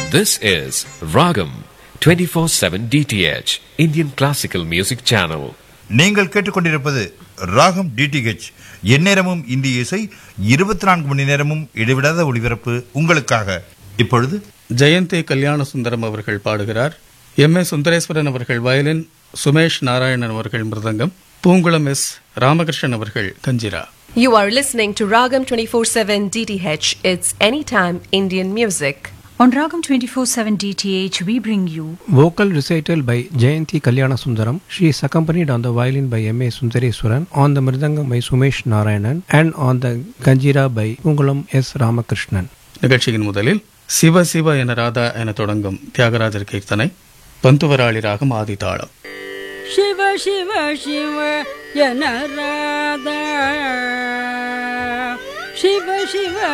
This is Ragam 24/7 DTH Indian Classical Music Channel. நீங்கள் கேட்டுக்கொண்டிருப்பது ராகம் டிடிஹெச் எந்நேரமும் இந்திய இசை இருபத்தி நான்கு மணி நேரமும் இடைவிடாத ஒளிபரப்பு உங்களுக்காக இப்பொழுது ஜெயந்தி கல்யாண சுந்தரம் அவர்கள் பாடுகிறார் எம் ஏ சுந்தரேஸ்வரன் அவர்கள் வயலின் சுமேஷ் நாராயணன் அவர்கள் மிருதங்கம் பூங்குளம் எஸ் ராமகிருஷ்ணன் அவர்கள் kanjira You are listening to Ragam 24/7 DTH. It's anytime Indian music. On Ragam 24/7 DTH, we bring you Vocal recital by Jayanti Kalyana Sundaram. She is accompanied on the violin by M.A. Sundareswaran, on the mridangam by Sumesh Narayanan, and on the ganjira by Pungulam S. Ramakrishnan. நிகழ்ச்சியின் முதலில் சிவ சிவ என ராதா என தொடங்கும் தியாகராஜர் கீர்த்தனை பந்துவராளி ராகம் ஆதிதாளம் ಶಿವ ಶಿವ ಶಿವ ಎನರಾದ ಶಿವ ಶಿವ